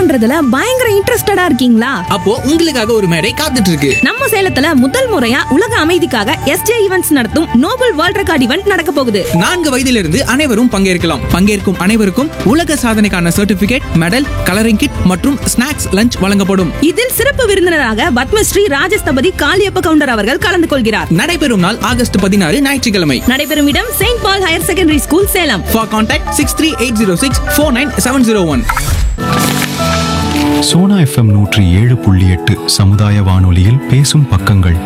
பண்றதுல பயங்கர இன்ட்ரெஸ்டடா இருக்கீங்களா அப்போ உங்களுக்காக ஒரு மேடை காத்துட்டு இருக்கு நம்ம சேலத்துல முதல் முறையா உலக அமைதிக்காக எஸ்ஜே ஈவென்ட்ஸ் நடத்தும் நோபல் வேர்ல்ட் ரெக்கார்ட் ஈவென்ட் நடக்க போகுது நான்கு வயதிலிருந்து அனைவரும் பங்கேற்கலாம் பங்கேற்கும் அனைவருக்கும் உலக சாதனைக்கான சர்டிபிகேட் மெடல் கலரிங் கிட் மற்றும் ஸ்நாக்ஸ் லஞ்ச் வழங்கப்படும் இதில் சிறப்பு விருந்தினராக பத்மஸ்ரீ ராஜஸ்தபதி காளியப்ப கவுண்டர் அவர்கள் கலந்து கொள்கிறார் நடைபெறும் நாள் ஆகஸ்ட் பதினாறு ஞாயிற்றுக்கிழமை நடைபெறும் இடம் saint Paul higher secondary school Salem for contact six three eight zero six four nine seven zero one Sona FM நூற்றி ஏழு புள்ளி எட்டு சமுதாய வானொலியில் பேசும் பக்கங்கள்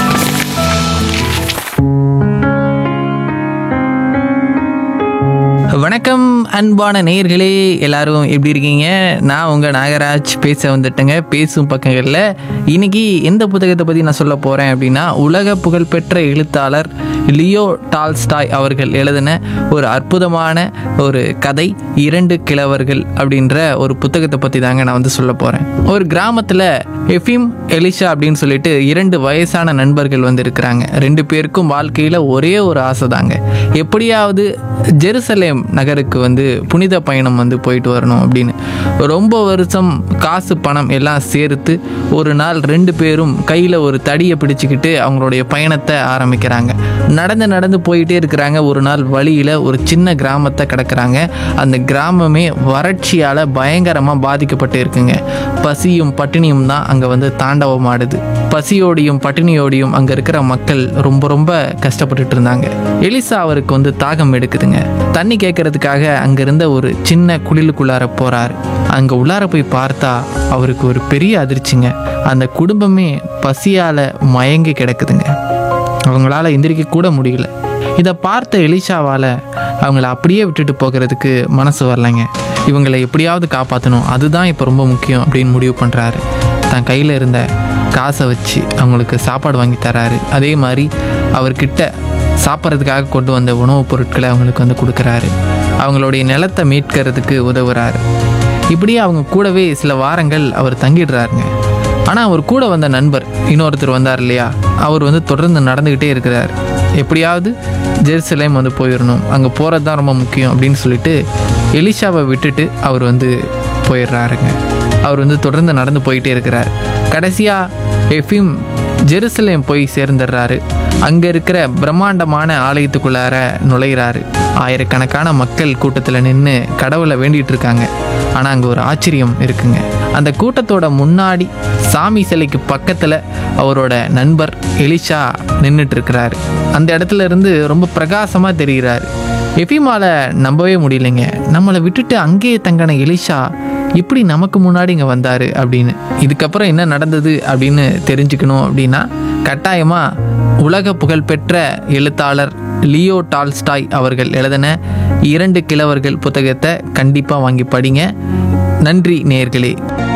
வணக்கம் அன்பான நேயர்களே எல்லாரும் எப்படி இருக்கீங்க நான் உங்கள் நாகராஜ் பேச வந்துட்டேங்க பேசும் பக்கங்களில் இன்னைக்கு எந்த புத்தகத்தை பற்றி நான் சொல்ல போகிறேன் அப்படின்னா உலக புகழ்பெற்ற எழுத்தாளர் லியோ டால்ஸ்டாய் அவர்கள் எழுதின ஒரு அற்புதமான ஒரு கதை இரண்டு கிழவர்கள் அப்படின்ற ஒரு புத்தகத்தை பற்றி தாங்க நான் வந்து சொல்ல போகிறேன் ஒரு கிராமத்தில் எஃபிம் எலிஷா அப்படின்னு சொல்லிட்டு இரண்டு வயசான நண்பர்கள் வந்து இருக்கிறாங்க ரெண்டு பேருக்கும் வாழ்க்கையில் ஒரே ஒரு ஆசை தாங்க எப்படியாவது ஜெருசலேம் நகருக்கு வந்து புனித பயணம் வந்து போயிட்டு வரணும் அப்படின்னு ரொம்ப வருஷம் காசு பணம் எல்லாம் சேர்த்து ஒரு நாள் ரெண்டு பேரும் கையில் ஒரு தடியை பிடிச்சிக்கிட்டு அவங்களுடைய பயணத்தை ஆரம்பிக்கிறாங்க நடந்து நடந்து போயிட்டே இருக்கிறாங்க ஒரு நாள் வழியில் ஒரு சின்ன கிராமத்தை கிடக்குறாங்க அந்த கிராமமே வறட்சியால் பயங்கரமாக பாதிக்கப்பட்டு இருக்குங்க பசியும் பட்டினியும் தான் அங்கே வந்து தாண்டவமாடுது பசியோடையும் பட்டினியோடையும் அங்கே இருக்கிற மக்கள் ரொம்ப ரொம்ப கஷ்டப்பட்டுட்டு இருந்தாங்க எலிசா அவருக்கு வந்து தாகம் எடுக்குதுங்க தண்ணி கேட்கறதுக்காக அங்க இருந்த ஒரு சின்ன குளிலுக்குள்ளார போறாரு அங்க உள்ளார போய் பார்த்தா அவருக்கு ஒரு பெரிய அதிர்ச்சிங்க அந்த குடும்பமே பசியால மயங்கி கிடக்குதுங்க அவங்களால எந்திரிக்க கூட முடியல இதை பார்த்த எலிஷாவால் அவங்கள அப்படியே விட்டுட்டு போகிறதுக்கு மனசு வரலைங்க இவங்களை எப்படியாவது காப்பாற்றணும் அதுதான் இப்போ ரொம்ப முக்கியம் அப்படின்னு முடிவு பண்ணுறாரு தன் கையில் இருந்த காசை வச்சு அவங்களுக்கு சாப்பாடு வாங்கி தராரு அதே மாதிரி அவர்கிட்ட சாப்பிட்றதுக்காக கொண்டு வந்த உணவுப் பொருட்களை அவங்களுக்கு வந்து கொடுக்குறாரு அவங்களுடைய நிலத்தை மீட்கிறதுக்கு உதவுறாரு இப்படியே அவங்க கூடவே சில வாரங்கள் அவர் தங்கிடுறாருங்க ஆனால் அவர் கூட வந்த நண்பர் இன்னொருத்தர் வந்தார் இல்லையா அவர் வந்து தொடர்ந்து நடந்துக்கிட்டே இருக்கிறார் எப்படியாவது ஜெருசலேம் வந்து போயிடணும் அங்கே போகிறது தான் ரொம்ப முக்கியம் அப்படின்னு சொல்லிட்டு எலிஷாவை விட்டுட்டு அவர் வந்து போயிடுறாருங்க அவர் வந்து தொடர்ந்து நடந்து போயிட்டே இருக்கிறார் கடைசியாக எஃபிம் ஜெருசலேம் போய் சேர்ந்துடுறாரு அங்கே இருக்கிற பிரம்மாண்டமான ஆலயத்துக்குள்ளார நுழையிறாரு ஆயிரக்கணக்கான மக்கள் கூட்டத்தில் நின்று கடவுளை வேண்டிட்டு இருக்காங்க ஆனால் அங்கே ஒரு ஆச்சரியம் இருக்குங்க அந்த கூட்டத்தோட முன்னாடி சாமி சிலைக்கு பக்கத்தில் அவரோட நண்பர் எலிஷா நின்றுட்டு இருக்கிறாரு அந்த இடத்துல இருந்து ரொம்ப பிரகாசமாக தெரிகிறாரு எஃபிமால நம்பவே முடியலைங்க நம்மளை விட்டுட்டு அங்கேயே தங்கின எலிஷா இப்படி நமக்கு முன்னாடி இங்கே வந்தார் அப்படின்னு இதுக்கப்புறம் என்ன நடந்தது அப்படின்னு தெரிஞ்சுக்கணும் அப்படின்னா கட்டாயமாக உலக புகழ்பெற்ற எழுத்தாளர் லியோ டால்ஸ்டாய் அவர்கள் எழுதின இரண்டு கிழவர்கள் புத்தகத்தை கண்டிப்பாக வாங்கி படிங்க நன்றி நேயர்களே